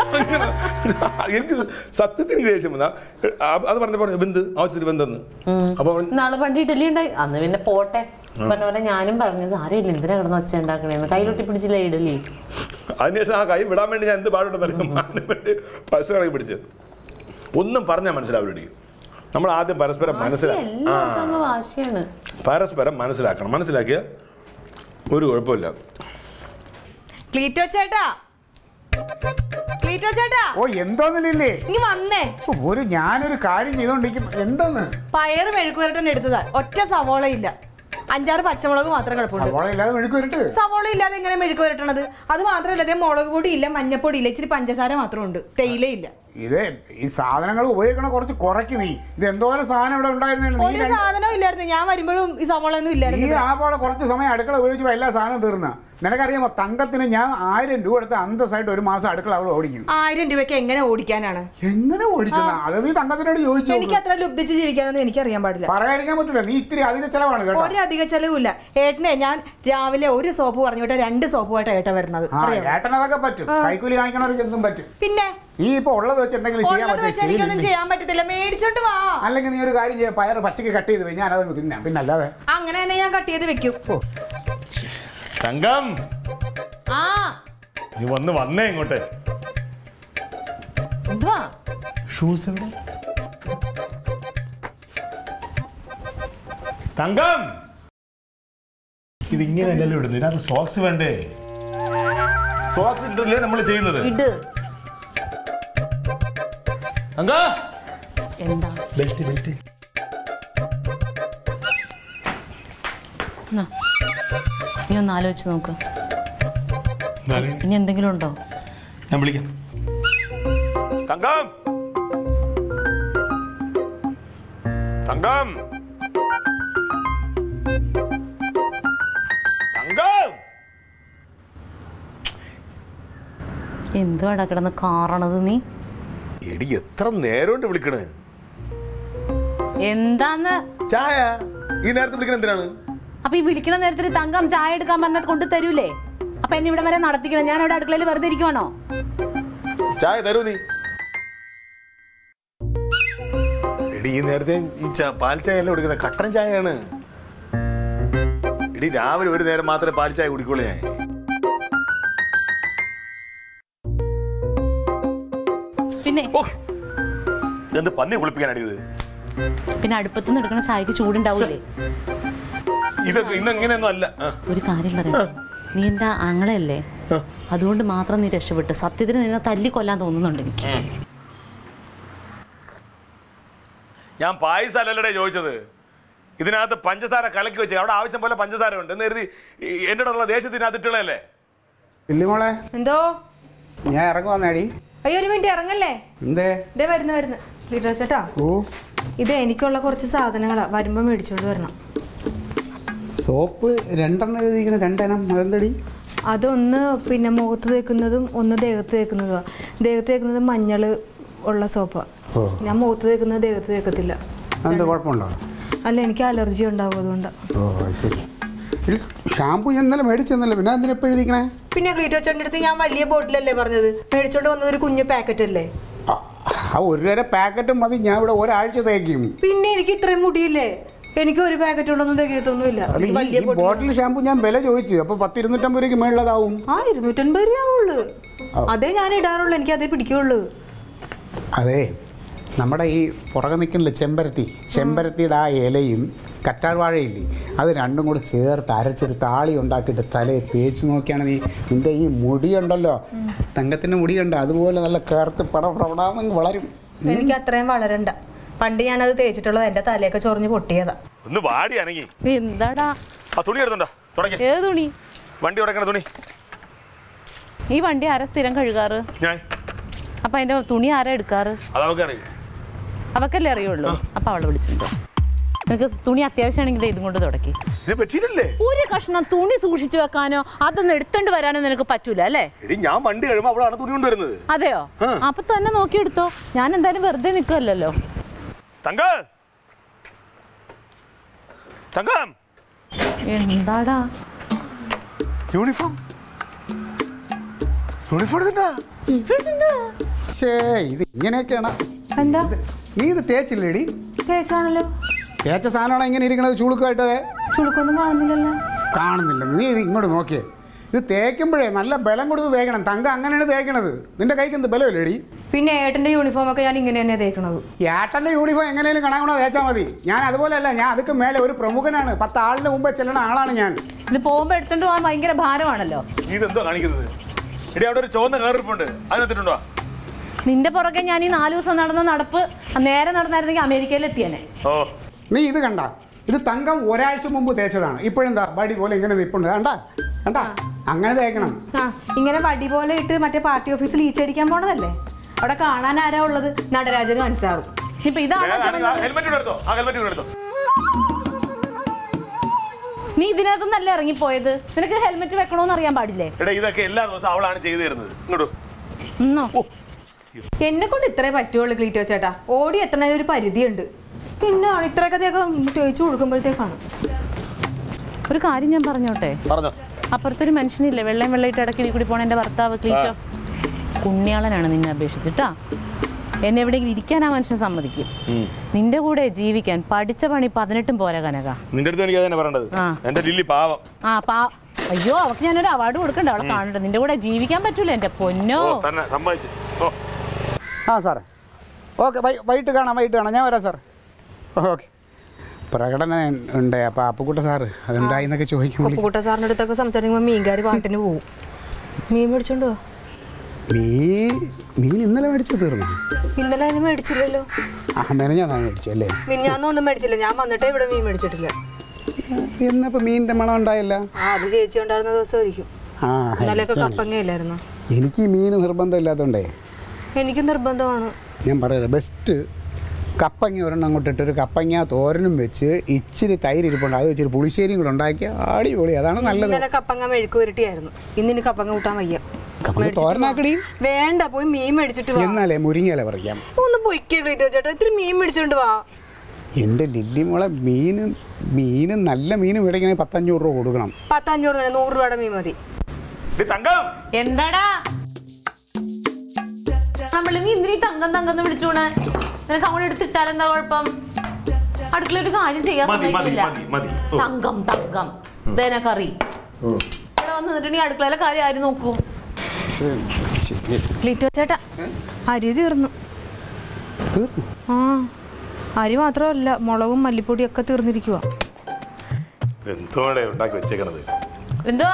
Speaker 2: അങ്ങനെ എനിക്ക് സത്യത്തിന് ദേഷ്യം വന്നാ അത് പറഞ്ഞപ്പോ ബന്ധു ആവശ്യത്തിന് ബന്ധെന്ന് അപ്പൊ അവൻ
Speaker 3: നാളെ പണ്ട് ഇഡലി ഉണ്ടായി അന്ന് പിന്നെ പോട്ടെ പറഞ്ഞ പോലെ ഞാനും പറഞ്ഞു സാരമില്ല എന്തിനാ കിടന്ന് ഒച്ച ഉണ്ടാക്കണേന്ന് കയ്യിലൊട്ടി പിടിച്ചില്ല ഇഡലി
Speaker 2: അതിനുശേഷം ആ കൈ വിടാൻ വേണ്ടി ഞാൻ എന്ത് പാടുണ്ടെന്നറിയാം അതിന് വേണ്ടി പശു കണക്കി പിടിച്ച് ഒന്നും പറഞ്ഞാൽ മനസ്സിലാവില്ല നമ്മൾ ആദ്യം പരസ്പരം മനസ്സിലാക്കണം
Speaker 3: എല്ലാവർക്കും അങ്ങ് വാശിയാണ്
Speaker 2: പരസ്പരം മനസ്സിലാക്കണം മനസ്സിലാക്കിയ ഒരു കുഴപ്പമില്ല
Speaker 1: ക്ലീറ്റോ ചേട്ടാ ക്ലീറ്റോ ചേട്ടാ
Speaker 4: ഓ എന്തോന്നില്ലേ
Speaker 1: ഇനി വന്നേ
Speaker 4: ഒരു ഞാനൊരു കാര്യം ചെയ്തോണ്ടിരിക്കും എന്തോന്ന്
Speaker 1: പയറ് മെഴുക്കുവരട്ടൻ എടുത്തതാ ഒറ്റ സവോള ഇല്ല അഞ്ചാറ് പച്ചമുളക് മാത്രം കിടപ്പുണ്ട്
Speaker 4: സവാള ഇല്ലാതെ മെഴുക്ക് വരട്ട്
Speaker 1: സവോള ഇല്ലാതെ എങ്ങനെ മെഴുക്ക് വരട്ടണത് അത് മാത്രമല്ല അതേ മുളക് പൊടി ഇല്ല മഞ്ഞപ്പൊടി ഇല്ല ഇച്ചിരി പഞ്ചസാര മാത്രമുണ്ട് തേയില ഇല്ല
Speaker 4: ഇത് ഈ സാധനങ്ങൾ ഉപയോഗിക്കണ കുറച്ച് കുറയ്ക്ക് നീ ഇത് എന്തോരം സാധനം ഇവിടെ ഉണ്ടായിരുന്നേ നീ
Speaker 1: ഒരു
Speaker 4: രണ്ട്-
Speaker 1: സാധനവും ഇല്ലായിരുന്നു ഞാൻ വരുമ്പോഴും ഈ സവോള ഒന്നും
Speaker 4: നീ
Speaker 1: ഇല്ലായിരുന്നു
Speaker 4: ആ പോലെ കുറച്ച് സമയം അടുക്കള ഉപയോഗിച്ചപ്പോൾ എല്ലാ സാധനവും തീർന്ന നിനക്കറിയാമോ തങ്കത്തിന് ഞാൻ ആയിരം രൂപ എടുത്ത് അന്തസ്സായിട്ട് ഒരു മാസം അടുക്കള അവൾ ഓടിക്കും
Speaker 1: ആയിരം രൂപയ്ക്ക് എങ്ങനെ ഓടിക്കാനാണ്
Speaker 4: എങ്ങനെ ഓടിക്കുന്ന അത് നീ തങ്കത്തിനോട് ചോദിച്ചു
Speaker 1: എനിക്ക് അത്ര ലുബ്ധിച്ച് ജീവിക്കാനൊന്നും എനിക്ക് അറിയാൻ പാടില്ല
Speaker 4: പറയാതിരിക്കാൻ പറ്റില്ല നീ ഇത്തിരി അധിക ചെലവാണ് കേട്ടോ
Speaker 1: ഒരു അധിക ചെലവില്ല ഏട്ടനെ ഞാൻ രാവിലെ ഒരു സോപ്പ് പറഞ്ഞു വിട്ടാ രണ്ട് സോപ്പുമായിട്ട് ഏട്ട വരുന്നത്
Speaker 4: ആ
Speaker 1: അറിയാം
Speaker 4: ഏട്ടൻ അതൊക്കെ പറ്റും കൈക്കൂലി വാങ്ങിക്കണവർക്ക് എന്തും പറ്റും
Speaker 1: പിന്നെ
Speaker 4: നീ ഇപ്പൊ ഉള്ളത് വെച്ച് എന്തെങ്കിലും ചെയ്യാൻ
Speaker 1: ഉള്ളത് വെച്ച് എനിക്കൊന്നും
Speaker 4: പറ്റും
Speaker 1: ചെയ്യാൻ പറ്റത്തില്ല മേടിച്ചോണ്ട് വാ
Speaker 4: അല്ലെങ്കിൽ നീ ഒരു കാര്യം ചെയ്യാം പയർ പച്ചക്ക് കട്ട് ചെയ്ത് പോയി ഞാൻ അതങ്ങ് തിന്നാം പിന്നെ അല്ലാതെ
Speaker 1: അങ്ങനെ തന്നെ ഞാൻ കട്ട് ചെയ്ത് വെക്കും
Speaker 2: തങ്കം
Speaker 3: ആ
Speaker 2: നീ വന്ന് വന്നേ ഇങ്ങോട്ട്
Speaker 3: എന്തുവാ
Speaker 2: ഷൂസ് എവിടെ തങ്കം ഇതിങ്ങനെയല്ലല്ലോ ഇടുന്നത് ഇതിനകത്ത് സോക്സ് വേണ്ടേ സോക്സ് ഇട്ടല്ലേ നമ്മൾ ചെയ്യുന്നത്
Speaker 3: ഇട്
Speaker 2: തങ്ക
Speaker 3: എന്താ
Speaker 2: ബെൽറ്റ് ബെൽറ്റ്
Speaker 3: എന്നാ, നീ ഒന്ന് ആലോചിച്ച് നോക്ക് ഇനി എന്തെങ്കിലും ഉണ്ടോ
Speaker 2: ഞാൻ വിളിക്കാം തങ്കം തങ്കം തങ്കം
Speaker 3: എന്തുവാടാ കിടന്ന് കാറണത് നീ
Speaker 2: എടി എത്ര നേരം കൊണ്ട് വിളിക്കണേ
Speaker 3: എന്താന്ന്
Speaker 2: ചായ ഈ നേരത്തെ വിളിക്കണ എന്തിനാണ്
Speaker 3: അപ്പൊ ഈ വിളിക്കണ നേരത്തിൽ തങ്കം ചായ എടുക്കാൻ പറഞ്ഞത് കൊണ്ട് തരൂലേ അപ്പൊ എന്നെ ഇവിടെ വരെ നടത്തിക്കണം ഞാൻ അവിടെ അടുക്കളയിൽ വെറുതെ ഇരിക്കുവാണോ
Speaker 2: ചായ തരൂ നീ എടി ഈ നേരത്തെ ഈ ചാ- പാൽ ചായ അല്ല കുടിക്കുന്നത് കട്ടൻ ചായയാണ് എടി രാവിലെ ഒരു നേരം മാത്രമേ പാൽ ചായ കുടിക്കുള്ളൂ ഞാൻ
Speaker 3: പിന്നെ
Speaker 2: ഓ ഇതെന്ത് പന്നി കുളിപ്പിക്കാനാണ് ഇത്
Speaker 3: പിന്നെ അടുപ്പത്തുനിന്ന് എടുക്കണ ചായക്ക് ചൂടുണ്ടാവൂലേ
Speaker 2: ഇതൊക്കെ ഇന്ന് ഇങ്ങനെയൊന്നും അല്ല ആ.
Speaker 3: ഒരു കാര്യം പറയാം നീ എന്റെ ആങ്ങളയല്ലേ അതുകൊണ്ട് മാത്രം നീ രക്ഷപ്പെട്ട് സത്യത്തിന് നിന്നെ തല്ലി കൊല്ലാൻ തോന്നുന്നുണ്ട് എനിക്ക്
Speaker 2: ഞാൻ പായസം അല്ലല്ലേ ചോദിച്ചത് ഇതിനകത്ത് പഞ്ചസാര കലക്കി വെച്ച് അവിടെ ആവശ്യം പോലെ പഞ്ചസാര ഉണ്ട് എന്ന് കരുതി ഈ എൻ്റെ അടുത്തുള്ള ദേഷ്യത്തിനകത്ത് ഇട്ടുള്ളതല്ലേ
Speaker 4: ഇല്ലുമോളെ
Speaker 1: എന്തോ
Speaker 4: ഞാൻ ഇറങ്ങുവാന്നേടി
Speaker 1: അയ്യോ ഒരു മിനിറ്റ് ഇറങ്ങല്ലേ
Speaker 4: എന്തേ
Speaker 1: ഇതേ വരുന്നു വരുന്നു ലീഡർ ചേട്ടാ
Speaker 4: ഓ
Speaker 1: ഇത് എനിക്കുള്ള കുറച്ച് സാധനങ്ങളാ വരുമ്പോ മേടിച്ചോണ്ട് വരണം
Speaker 4: സോപ്പ് രണ്ടെണ്ണം എഴുതിയിരിക്കുന്ന രണ്ടെണ്ണം അതെന്തടി
Speaker 1: അതൊന്ന് പിന്നെ മുഖത്ത് തേക്കുന്നതും ഒന്ന് ദേഹത്ത് തേക്കുന്നതുമാ ദേഹത്ത് തേക്കുന്നത് മഞ്ഞൾ ഉള്ള സോപ്പാ
Speaker 4: ഓ.
Speaker 1: ഞാൻ മുഖത്ത് തേക്കുന്നത് ദേഹത്ത് തേക്കത്തില്ല
Speaker 4: അതെന്താ കുഴപ്പമുണ്ടോ
Speaker 1: അല്ല എനിക്ക് അലർജി ഉണ്ടാവും അതുകൊണ്ടാ
Speaker 4: ഓ അത് ശരി ഇല്ല, ഷാമ്പു ഞാൻ ഇന്നലെ മേടിച്ചെന്നല്ലേ പിന്നെ എന്തിനാ എപ്പോഴും എഴുതിക്കണേ
Speaker 1: പിന്നെ ക്ലീറ്റോ ചേട്ടൻ്റെ അടുത്ത് ഞാൻ വലിയ ബോട്ടിലല്ലേ പറഞ്ഞത് മേടിച്ചോണ്ട് വന്നത് ഒരു കുഞ്ഞു പാക്കറ്റ് അല്ലേ
Speaker 4: ആ, ആ ഒരു വരെ പാക്കറ്റും മതി ഞാൻ ഇവിടെ ഒരാഴ്ച തേക്കും
Speaker 1: പിന്നെ എനിക്ക് ഇത്രയും മുടിയില്ലേ എനിക്ക് ഒരു പാക്കറ്റ് ഉള്ളൊന്നും തികയത്തൊന്നുമില്ല
Speaker 4: അല്ല, ഈ-
Speaker 1: വലിയ
Speaker 4: ഈ
Speaker 1: ബോട്ടിൽ
Speaker 4: ബോട്ടിൽ ഷാമ്പു ഞാൻ വില ചോദിച്ചു അപ്പൊ പത്ത് ഇരുന്നൂറ്റമ്പത് രൂപയ്ക്ക് മേളിലതാവും
Speaker 1: ആ ഇരുന്നൂറ്റൻപത് രൂപയുള്ളൂ
Speaker 4: ആ.
Speaker 1: അതേ ഞാൻ ഇടാറുള്ളൂ എനിക്ക് അതേ പിടിക്കുള്ളൂ
Speaker 4: അതെ നമ്മുടെ ഈ പുറകെ നിൽക്കുന്നില്ല ചെമ്പരത്തി ചെമ്പരത്തിയുടെ ആ ഇലയും കറ്റാർ വാഴയില്ലേ അത് രണ്ടും കൂടി ചേർത്ത് അരച്ചൊരു താളി ഉണ്ടാക്കിയിട്ട് തലയിൽ തേച്ച് നോക്കിയാണ് നീ നിന്റെ ഈ മുടിയുണ്ടല്ലോ തങ്കത്തിൻ്റെ മുടിയുണ്ട് അതുപോലെ നല്ല കറുത്ത് പടപടാമെങ്കിൽ വളരും
Speaker 1: എനിക്ക് അത്രയും വളരണ്ട പണ്ട് ഞാനത് തേച്ചിട്ടുള്ളത് എന്റെ തലയൊക്കെ ചൊറിഞ്ഞ് പൊട്ടിയതാ
Speaker 2: ഒന്ന് വാടി അനങ്ങി
Speaker 3: എന്താടാ
Speaker 2: ആ തുണി എടുത്തുണ്ടോ തുടങ്ങി
Speaker 3: ഏത് തുണി
Speaker 2: വണ്ടി ഉടക്കണ തുണി
Speaker 3: ഈ വണ്ടി ആരാ സ്ഥിരം കഴുകാറ്
Speaker 2: ഞാൻ
Speaker 3: അപ്പൊ അതിന്റെ തുണി ആരാ എടുക്കാറ്
Speaker 2: അത് നമുക്കറിയാം
Speaker 3: അവക്കല്ലേ അറിയുള്ളൂ അപ്പൊ അവളെ വിളിച്ചിട്ടുണ്ടോ നിനക്ക് തുണി അത്യാവശ്യമാണെങ്കിൽ ഇതും കൊണ്ട് തുടക്കി
Speaker 2: ഇത് പറ്റിയില്ലല്ലേ
Speaker 3: ഒരു കഷ്ണം തുണി സൂക്ഷിച്ചു വെക്കാനോ അതൊന്നും എടുത്തോണ്ട് വരാനോ നിനക്ക് പറ്റൂല അല്ലേ
Speaker 2: എടി ഞാൻ വണ്ടി കഴിയുമ്പോൾ അവളാണ് തുണി കൊണ്ടുവരുന്നത്
Speaker 3: അതെയോ
Speaker 2: ആ.
Speaker 3: അപ്പൊ തന്നെ നോക്കിയെടുത്തോ ഞാൻ എന്തായാലും വെറുതെ നിൽക്കുമല്ലോ
Speaker 2: തങ്ക തങ്കം
Speaker 3: എന്താടാ
Speaker 2: യൂണിഫോം യൂണിഫോം എടുത്തിട്ടാ
Speaker 4: ശേ ഇത് ഇങ്ങനെയൊക്കെയാണ്
Speaker 1: എന്താ
Speaker 4: നീ ഇത് തേച്ചില്ലേടി
Speaker 1: തേച്ചാണല്ലോ
Speaker 4: തേച്ച സാധനമാണ് ഇങ്ങനെ ഇരിക്കണത് ചുളുക്കായിട്ട്
Speaker 1: ചുളുക്കൊന്നും കാണുന്നില്ലല്ലോ
Speaker 4: കാണുന്നില്ല നീ ഇത് ഇങ്ങോട്ട് നോക്കിയേ ഇത് തേക്കുമ്പോഴേ നല്ല ബലം കൊടുത്ത് തേക്കണം തങ്ക അങ്ങനെയാണ് തേക്കണത് നിന്റെ കൈക്ക് എന്ത് ബലമില്ലേടി
Speaker 1: പിന്നെ ഏട്ടന്റെ യൂണിഫോം ഒക്കെ ഞാൻ ഇങ്ങനെ തന്നെ തേക്കണത്
Speaker 4: ഏട്ടൻ്റെ യൂണിഫോം എങ്ങനെയും കണക്കണോ തേച്ചാൽ മതി ഞാൻ അതുപോലെയല്ല ഞാൻ അതൊക്കെ മേലെ ഒരു പ്രമുഖനാണ് പത്ത് ആളിൻ്റെ മുമ്പേ ചെല്ലണ ആളാണ് ഞാൻ
Speaker 3: ഇത് പോകുമ്പോ എടുത്തോണ്ട് പോകാൻ ഭയങ്കര ഭാരമാണല്ലോ
Speaker 2: ഇതെന്തോ കാണിക്കുന്നത് എടി അവിടെ ഒരു ചുവന്ന കയറിപ്പുണ്ട് അതിനകത്തിട്ടുണ്ടോ
Speaker 3: നിന്റെ പുറകെ ഞാൻ ഈ നാല് ദിവസം നടന്ന നടപ്പ് നേരെ നടന്നായിരുന്നെങ്കിൽ അമേരിക്കയിൽ എത്തിയേനെ
Speaker 2: ഓ
Speaker 4: നീ ഇത് കണ്ട ഇത് തങ്കം ഒരാഴ്ച മുമ്പ് തേച്ചതാണ് ഇപ്പോഴെന്താ ബടി പോലെ ഇങ്ങനെ നിൽപ്പുണ്ട് കണ്ടാ കണ്ടാ അങ്ങനെ തേക്കണം
Speaker 1: ആ ഇങ്ങനെ വടി പോലെ ഇട്ട് മറ്റേ പാർട്ടി ഓഫീസിൽ ഈച്ചടിക്കാൻ പോണതല്ലേ അവിടെ കാണാൻ ആരാ ഉള്ളത് നടരാജനും അൻസാറും
Speaker 3: ഇപ്പൊ ഇതാണോ ചുമന്നത്?
Speaker 2: ഹെൽമെറ്റ് എടുത്തോ ആ ഹെൽമെറ്റ് എടുത്തോ
Speaker 3: നീ ഇതിനകത്തുനിന്നല്ല ഇറങ്ങിപ്പോയത് നിനക്ക് ഹെൽമെറ്റ് വെക്കണോന്ന് അറിയാൻ പാടില്ലേ
Speaker 2: എടാ ഇതൊക്കെ എല്ലാ ദിവസവും അവളാണ് ചെയ്തു തരുന്നത് ഇങ്ങോട്ട്
Speaker 3: എന്നോ
Speaker 1: എന്നെ കൊണ്ട് ഇത്രേ പറ്റുള്ളൂ ക്ലീറ്റോ ചേട്ടാ ഓടി എത്തണതിന് ഒരു പരിധിയുണ്ട് പിന്നെ ഇത്രയൊക്കെ തേക്കം തേച്ച് കൊടുക്കുമ്പോഴത്തേക്കാണ്
Speaker 3: ഒരു കാര്യം ഞാൻ പറഞ്ഞോട്ടെ
Speaker 2: പറഞ്ഞോ
Speaker 3: അപ്പുറത്തൊരു മനുഷ്യനില്ലേ വെള്ളയും വെള്ളയിട്ട് ഇടയ്ക്ക് കൂടി പോണ എൻ്റെ ഭർത്താവ് ക്ലീറ്റോ പുണ്യാളനാണ് നിന്നെ അപേക്ഷിച്ചിട്ടാ എന്നെ എവിടെയെങ്കിലും ഇരിക്കാൻ ആ മനുഷ്യൻ സമ്മതിക്കും നിന്റെ കൂടെ ജീവിക്കാൻ പഠിച്ച പണി പതിനെട്ടും പോരാ കനക
Speaker 2: നിന്റെ അടുത്ത് എനിക്ക് തന്നെ പറയേണ്ടത്
Speaker 3: ആ.
Speaker 2: എന്റെ ലില്ലി പാവം
Speaker 3: ആ പാ അയ്യോ അവക്ക് ഞാനൊരു അവാർഡ് കൊടുക്കണ്ട അവളെ കാണണ്ട നിന്റെ കൂടെ ജീവിക്കാൻ പറ്റൂല എന്റെ പൊന്നോ
Speaker 2: ഓ തന്നെ സമ്മതിച്ചു ഓ
Speaker 4: ആ സാറേ ഓക്കെ വൈകിട്ട് കാണാം വൈകിട്ട് കാണാം ഞാൻ വരാം സാർ ഓക്കെ പ്രകടനം ഉണ്ട് അപ്പോൾ അപ്പുക്കുട്ട സാറ് അതെന്തായി എന്നൊക്കെ ചോദിക്കാൻ വിളി
Speaker 1: കൊപ്പുകുട്ട സാറിൻ്റെ അടുത്തൊക്കെ സംസാരിക്കുമ്പോൾ മീൻകാർ പാട്ടിന് പോവും മീൻ മേടിച്ചോണ്ട് പോ
Speaker 4: മീൻ മീൻ ഇന്നലെ മേടിച്ചു തീർന്നു
Speaker 1: ഇന്നലെ അതിന് മേടിച്ചില്ലല്ലോ
Speaker 4: ആ മെനഞ്ഞാതാണ് മേടിച്ചു അല്ലേ
Speaker 1: മിന്നാന്നൊന്നും മേടിച്ചില്ല ഞാൻ വന്നിട്ടേ ഇവിടെ മീൻ മേടിച്ചിട്ടില്ല
Speaker 4: എന്നപ്പോൾ മീനിൻ്റെ മണം ഉണ്ടായില്ല
Speaker 1: ആ അത് ചേച്ചി ഉണ്ടായിരുന്ന ദിവസമായിരിക്കും
Speaker 4: ആ
Speaker 1: ഇന്നലെയൊക്കെ
Speaker 4: ഇതാണ്.
Speaker 1: കപ്പങ്ങയില്ലായിരുന്നു
Speaker 4: എനിക്ക് ഈ മീൻ നിർബന്ധമില്ലാത്തതുകൊണ്ടേ
Speaker 1: എനിക്ക് നിർബന്ധമാണ്
Speaker 4: ഞാൻ പറയാം ബെസ്റ്റ് കപ്പങ്ങ ഒരെണ്ണം അങ്ങോട്ട് ഇട്ട് ഒരു കപ്പങ്ങ തോരനും വെച്ച് ഇച്ചിരി തൈര് ഇരിപ്പുണ്ട് അത് വെച്ചൊരു പുളിശ്ശേരിയും കൂടെ ഉണ്ടാക്കിയ അടിപൊളി അതാണ് നല്ലത്
Speaker 1: ഇന്നലെ കപ്പങ്ങ മെഴുക്ക് പുരട്ടിയായിരുന്നു ഇന്ന് ഇനി കപ്പങ്ങ കൂട്ടാൻ വയ്യ
Speaker 4: കപ്പങ്ങ
Speaker 1: മേടിച്ചിട്ട്
Speaker 4: തോരനാക്കടി
Speaker 1: വാ. വേണ്ട പോയി മീൻ മേടിച്ചിട്ട് വാ
Speaker 4: എന്നാലേ മുരിങ്ങയില പറിക്കാം
Speaker 1: ഒന്ന് പൊയ്ക്കേ ചേട്ടാ ഇത്തിരി മീൻ മേടിച്ചോണ്ട് വാ
Speaker 4: എൻ്റെ ലില്ലി മോളെ മീന് മീന് നല്ല മീൻ മേടിക്കണമെങ്കിൽ പത്തഞ്ഞൂറ് രൂപ കൊടുക്കണം
Speaker 1: പത്തഞ്ഞൂറ് വേണം നൂറ് രൂപയുടെ മീൻ മതി
Speaker 2: ഡി തങ്കം
Speaker 3: എന്താടാ നമ്മള് നീ എന്തിനീ തങ്കം തങ്കം എന്ന് വിളിച്ചോണേ നിനക്ക് അങ്ങോട്ട് എടുത്തിട്ടാലെന്താ കുഴപ്പം അടുക്കള ഒരു കാര്യം ചെയ്യാൻ
Speaker 2: മതി മതി
Speaker 3: സമ്മതിക്കില്ല
Speaker 2: മതി മതി ഓ.
Speaker 3: തങ്കം തങ്കം ഇതേനെ കറി ഇവിടെ വന്ന് നിന്നിട്ടുണ്ടെങ്കിൽ അടുക്കളയിലെ കാര്യം ആര് നോക്കും
Speaker 1: ലിറ്റോ ചേട്ടാ അരി തീർന്നു
Speaker 4: തീർന്നു
Speaker 1: ആ അരി മാത്രമല്ല മുളകും മല്ലിപ്പൊടിയും ഒക്കെ തീർന്നിരിക്കുക
Speaker 2: എന്തോടെ ഉണ്ടാക്കി വെച്ചേക്കണത്
Speaker 3: എന്തുവാ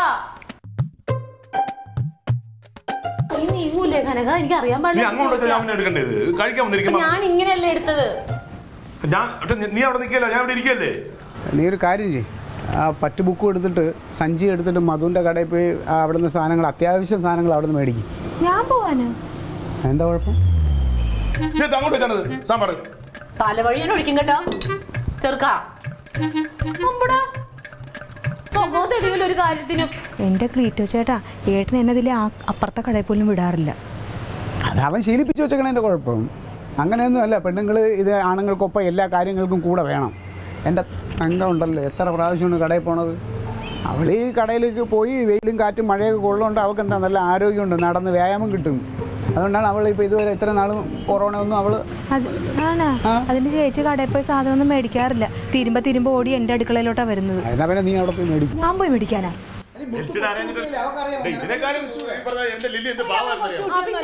Speaker 3: ഈ നീങ്ങൂലേ കനക എനിക്ക് അറിയാൻ
Speaker 2: നീ അങ്ങോട്ട് വെച്ചാൽ ഞാൻ
Speaker 3: പാടില്ല
Speaker 2: പിന്നെ എടുക്കേണ്ടത് കഴിക്കാൻ വന്നിരിക്കുമ്പോ
Speaker 3: ഞാൻ ഇങ്ങനെയല്ലേ എടുത്തത്
Speaker 2: ഞാൻ ഒറ്റ നീ- നീ അവിടെ നിൽക്കല്ലോ ഞാൻ ഇവിടെ ഇരിക്കല്ലേ
Speaker 4: നീ ഒരു കാര്യം ചെയ്യും ആ പറ്റ് ബുക്കും എടുത്തിട്ട് സഞ്ചി എടുത്തിട്ട് മധുവിൻ്റെ കടയിൽ പോയി ആ അവിടുന്ന് സാധനങ്ങൾ അത്യാവശ്യം സാധനങ്ങൾ അവിടുന്ന് മേടിക്കും
Speaker 1: ഞാൻ പോവാന്
Speaker 4: എന്താ കുഴപ്പം
Speaker 2: നീ ഇത് അങ്ങോട്ട് വെച്ചാണത് സാമ്പാർ
Speaker 3: തലവഴി ഞാൻ ഒഴിക്കും കേട്ടോ ചെറുക്കാ അമ്പടാ. മുഖത്തെടിയില്ല ഒരു കാര്യത്തിനും
Speaker 1: എൻ്റെ ക്ലീറ്റോ ചേട്ടാ ഏട്ടൻ എന്നെ ഇതിലെ അപ്പുറത്തെ കടയിൽ പോലും വിടാറില്ല
Speaker 4: അത് അവൻ ശീലിപ്പിച്ച് വെച്ചേക്കണതിൻ്റെ കുഴപ്പം അങ്ങനെയൊന്നും അല്ല പെണ്ണുങ്ങൾ ഇത് ആണുങ്ങൾക്കൊപ്പം എല്ലാ കാര്യങ്ങൾക്കും കൂടെ വേണം എൻ്റെ തങ്കം ഉണ്ടല്ലോ എത്ര പ്രാവശ്യമാണ് കടയിൽ പോണത് അവൾ ഈ കടയിലേക്ക് പോയി വെയിലും കാറ്റും മഴയൊക്കെ കൊള്ളുകൊണ്ട് അവൾക്ക് എന്താ നല്ല ആരോഗ്യമുണ്ട് നടന്ന് വ്യായാമം കിട്ടും അതുകൊണ്ടാണ് അവൾ ഇപ്പോൾ ഇതുവരെ ഇത്ര നാളും കൊറോണ ഒന്നും അവൾ
Speaker 1: അത് ആണ്
Speaker 4: ആ.
Speaker 1: അതിന്റെ ചേച്ചി കടയിൽ പോയി സാധനം ഒന്നും മേടിക്കാറില്ല തിരുമ്പ തിരുമ്പ ഓടി എൻ്റെ അടുക്കളയിലോട്ടാ വരുന്നത്
Speaker 4: എന്നാ പിന്നെ നീ അവിടെ പോയി മേടിക്കും
Speaker 1: ഞാൻ പോയി മേടിക്കാനാ
Speaker 2: ഇതിനെക്കാളും ഈ പറഞ്ഞ എന്റെ ലില്ലി എന്ത് പാവായിരുന്നു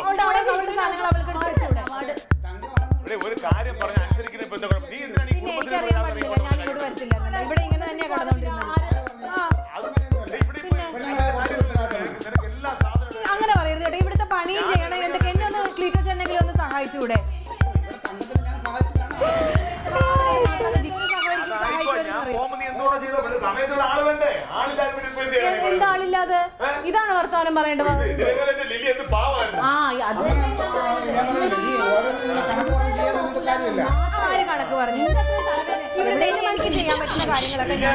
Speaker 2: ഇവിടെ ഒരു കാര്യം പറഞ്ഞ അനുസരിക്കുന്ന ഇപ്പൊ എന്താ കുഴപ്പം? നീ എന്തിനാണ് ഈ കുടുംബത്തിന് വരാതെ നീ ഇവിടെ വന്ന്
Speaker 1: ഇവിടെ ഇങ്ങനെ തന്നെയാ കടന്നുകൊണ്ടിരുന്നത്
Speaker 2: ഇവിടെ ഇപ്പൊ നിനക്ക് എല്ലാ സാധനവും
Speaker 1: അങ്ങനെ പറയരുത് കേട്ടോ ഇവിടുത്തെ പണിയും ചെയ്യണം എന്തൊക്കെ എന്നെ ഒന്ന് ക്ലീറ്റോ ചേട്ടനെങ്കിലും ഒന്ന് സഹായിച്ചൂടെ
Speaker 2: അതായിക്കോ, ഞാൻ പോകുമ്പോ നീ എന്തോടാ ചെയ്തോ? പക്ഷേ സമയത്തുള്ള ആള് വേണ്ടേ? ആളില്ലാതെ പിന്നെ ഇപ്പൊ എന്ത് ചെയ്യാനാ ഈ പറയുന്നത്?
Speaker 3: എന്താളില്ലാതെ ഇതാണ് വർത്തമാനം പറയേണ്ടത്
Speaker 2: ഇതിനേക്കാൾ എന്റെ ലില്ലി എന്ത് പാവായിരുന്നു
Speaker 3: ആ അത്
Speaker 1: ആര് കണക്ക് പറഞ്ഞു ഇവിടെ ഇനി എനിക്ക് ചെയ്യാൻ പറ്റുന്ന കാര്യങ്ങളൊക്കെ ഞാൻ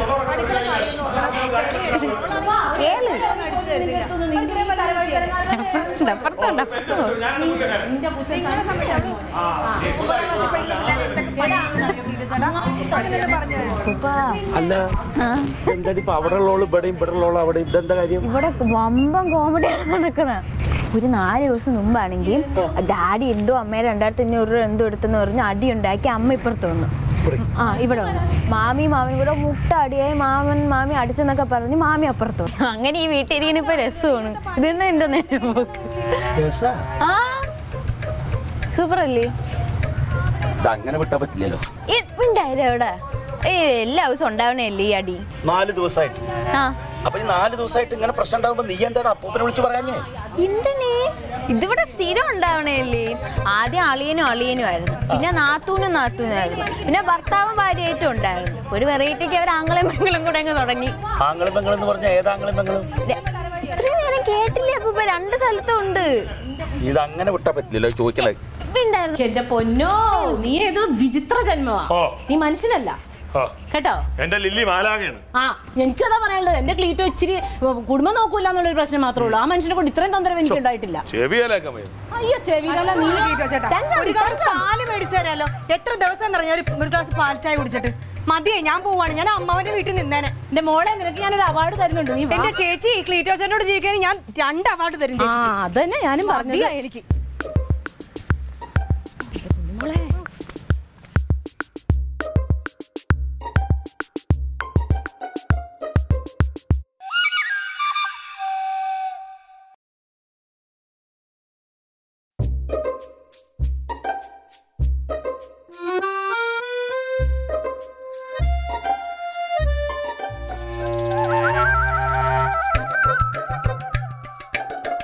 Speaker 6: അല്ല എന്താടി ഇപ്പൊ അവിടെ ഉള്ളോള് ഇവിടെയും ഇവിടെ ഉള്ളോള് അവിടെ ഇതെന്താ കാര്യം
Speaker 5: ഇവിടെ വമ്പം കോമഡിയാണ് നടക്കണേ ഒരു നാല് ദിവസം മുമ്പാണെങ്കിൽ ഡാഡി എന്തോ അമ്മയുടെ രണ്ടായിരത്തി അഞ്ഞൂറ് രൂപ എന്തോ എടുത്തെന്ന് പറഞ്ഞ് അടി ഉണ്ടാക്കി അമ്മ ഇപ്പുറത്ത് വന്നു ആ ഇവിടെ വന്നു മാമി മാമനും കൂടെ മുട്ട അടിയായി മാമൻ മാമി അടിച്ചെന്നൊക്കെ പറഞ്ഞ് മാമി അപ്പുറത്ത് വന്നു അങ്ങനെ ഈ വീട്ടിലിരിക്കുന്ന ഇപ്പൊ രസമാണ് ഇത് തന്നെ എന്റെ നേരം പോക്ക്
Speaker 6: രസാ
Speaker 5: ആ സൂപ്പർ അല്ലേ
Speaker 6: ഇത് അങ്ങനെ വിട്ടാ പറ്റില്ലല്ലോ
Speaker 5: ഉണ്ടായത് എവിടെ ഏ എല്ലാ ദിവസവും ഉണ്ടാവണല്ലേ ഈ അടി
Speaker 6: നാല് ദിവസമായിട്ട്
Speaker 5: ആ
Speaker 6: അപ്പൊ ഈ നാല് ദിവസമായിട്ട് ഇങ്ങനെ പ്രശ്നം ഉണ്ടാകുമ്പോ നീ എന്താണ് അപ്പൂപ്പനെ വിളിച്ച് പറയാഞ്ഞേ
Speaker 5: എന്തിനേ ഇതിവിടെ സ്ഥിരം ഉണ്ടാവണല്ലേ ആദ്യം അളിയനും അളിയനും ആയിരുന്നു പിന്നെ നാത്തൂനും നാത്തൂനും ആയിരുന്നു പിന്നെ ഭർത്താവും ഭാര്യയായിട്ടും ഉണ്ടായിരുന്നു ഒരു വെറൈറ്റിക്ക് അവർ ആംഗളും പെങ്ങളും കൂടെ അങ്ങ് തുടങ്ങി
Speaker 6: ആങ്ങളും പെങ്ങളും എന്ന് പറഞ്ഞ ഏതാങ്ങളും പെങ്ങളും
Speaker 5: ര- ഇത്രയും നേരം കേട്ടില്ലേ അപ്പൊ ഇപ്പൊ രണ്ട് സ്ഥലത്തും ഉണ്ട്
Speaker 6: ഇത് അങ്ങനെ വിട്ടാ പറ്റില്ലല്ലോ ചോദിക്കലേ
Speaker 5: ഉണ്ടായിരുന്നു
Speaker 3: എന്റെ പൊന്നോ നീ ഏതോ വിചിത്ര ജന്മമാ
Speaker 2: ഓ.
Speaker 3: നീ മനുഷ്യനല്ല
Speaker 2: ആ,
Speaker 3: കേട്ടോ
Speaker 2: എന്റെ ലില്ലി മാലാകയാണ്
Speaker 3: ആ എനിക്കും അതാ പറയാനുള്ളത് എന്റെ ക്ലീറ്റോ ഇച്ചിരി ഉം, കുടുംബം നോക്കൂല എന്നുള്ളൊരു പ്രശ്നം മാത്രമേ ഉള്ളൂ ആ മനുഷ്യനെ കൊണ്ട് ഇത്രയും തൊന്തരം എനിക്ക് ഉണ്ടായിട്ടില്ല
Speaker 2: ചെവിയലേക്കാൻ വയ്യ
Speaker 3: അയ്യോ ചെവിയിലല്ല നീ
Speaker 1: ക്ലീറ്റോ ചേട്ടാ ഒരു ഗ്ലാസ് പാല് മേടിച്ചു തരാലോ എത്ര ദിവസം എന്നറിഞ്ഞ ഒരു ഒരു ഗ്ലാസ് പാൽ ചായ കുടിച്ചിട്ട് മതിയേ ഞാൻ പോവാണ് ഞാൻ അമ്മാവന്റെ വീട്ടിൽ നിന്നേനെ
Speaker 3: എന്റെ മോളെ നിനക്ക് ഞാനൊരു അവാർഡ് തരുന്നുണ്ട് നീ വാ.
Speaker 1: എന്റെ ചേച്ചി ക്ലീറ്റോ ചേട്ടനോട് ജീവിക്കാൻ ഞാൻ രണ്ട് അവാർഡ് തരും
Speaker 3: ആ
Speaker 1: ചേച്ചി
Speaker 3: അതന്നെ ഞാനും പറഞ്ഞത്
Speaker 1: മതിയാ എനിക്ക്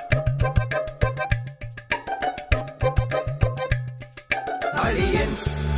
Speaker 7: Aliens